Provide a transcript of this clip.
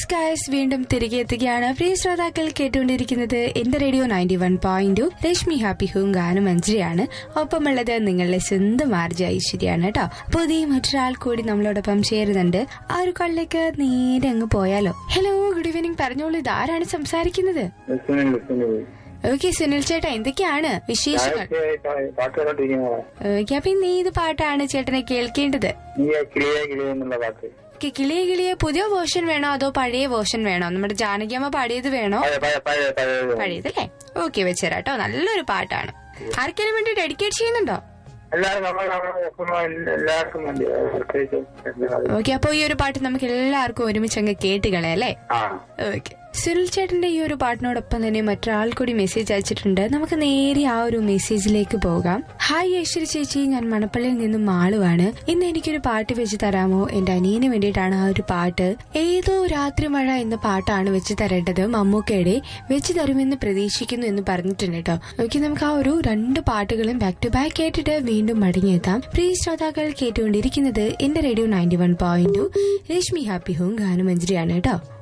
Yes guys വീണ്ടും തിരികെ എത്തുകയാണ് പ്രിയ ശ്രോതാക്കൾ കേട്ടുകൊണ്ടിരിക്കുന്നത് എന്റെ radio ninety one point Rashmi happy home ഗാനം മഞ്ജരിയാണ് ഒപ്പമുള്ളത് നിങ്ങളുടെ സ്വന്തം ആർജ ഐശ്വര്യാണ് കേട്ടോ പുതിയ മറ്റൊരാൾ കൂടി നമ്മളോടൊപ്പം ചേരുന്നുണ്ട് ആ ഒരു കോളിലേക്ക് നേരെ അങ്ങ് പോയാലോ ഹലോ ഗുഡ് ഈവനിങ് പറഞ്ഞോളൂ ഇതാരാണ് സംസാരിക്കുന്നത് ലിസണിങ് ലിസണിങ് ഓക്കെ സുനിൽ ചേട്ടാ എന്തൊക്കെയാണ് വിശേഷങ്ങൾ പാട്ട് കേട്ടോണ്ടിരിക്കുന്നതാ ഓക്കെ അപ്പൊ ഇന്ന് ഏത് പാട്ടാണ് ചേട്ടനെ കേൾക്കേണ്ടത് നീ ആ കിളിയ കിളിയ എന്നുള്ള പാട്ട് ഓക്കെ കിളിയെ കിളിയെ പുതിയ വേർഷൻ വേണോ അതോ പഴയ വേർഷൻ വേണോ നമ്മുടെ ജാനകിയമ്മ പാടിയത് വേണോ പഴയ പഴയ പഴയ പഴയ പഴയതല്ലേ ഓക്കെ വെച്ചേരാട്ടോ നല്ലൊരു പാട്ടാണ് ആർക്കെങ്കിലും വേണ്ടി ഡെഡിക്കേറ്റ് ചെയ്യുന്നുണ്ടോ എല്ലാവരും നമ്മൾ നമ്മളെ ഒപ്പം എല്ലാവർക്കും വേണ്ടി പ്രത്യേകിച്ച് എല്ലാവരും. ഓക്കെ അപ്പൊ ഈ ഒരു പാട്ട് നമുക്ക് എല്ലാവർക്കും ഒരുമിച്ച് അങ്ങ് കേട്ടുകളെ അല്ലേ ആ ഓക്കെ സുനിൽ ചേട്ടന്റെ ഈ ഒരു പാട്ടിനോടൊപ്പം തന്നെ മറ്റൊരാൾ കൂടി മെസ്സേജ് അയച്ചിട്ടുണ്ട് നമുക്ക് നേരെ ആ ഒരു മെസ്സേജിലേക്ക് പോകാം ഹായ് ഐശ്വര്യ ചേച്ചി ഞാൻ മണപ്പള്ളിയിൽ നിന്നും മാളുവാണ് ഇന്ന് എനിക്കൊരു പാട്ട് വെച്ച് തരാമോ എന്റെ അനിയന് വേണ്ടിയിട്ടാണ് ആ ഒരു പാട്ട് ഏതോ രാത്രി മഴ എന്ന പാട്ടാണ് വെച്ച് തരേണ്ടത് മമ്മൂക്കയുടെ വെച്ച് തരുമെന്ന് പ്രതീക്ഷിക്കുന്നു എന്ന് പറഞ്ഞിട്ടുണ്ട് കേട്ടോ ഓക്കെ നമുക്ക് ആ ഒരു രണ്ട് പാട്ടുകളും ബാക്ക് ടു ബാക്ക് കേട്ടിട്ട് വീണ്ടും മടങ്ങിയെത്താം പ്രിയ ശ്രോതാക്കൾ കേട്ടുകൊണ്ടിരിക്കുന്നത് എന്റെ radio ninety one point Rashmi happy home ഗാനമഞ്ജരിയാണ് കേട്ടോ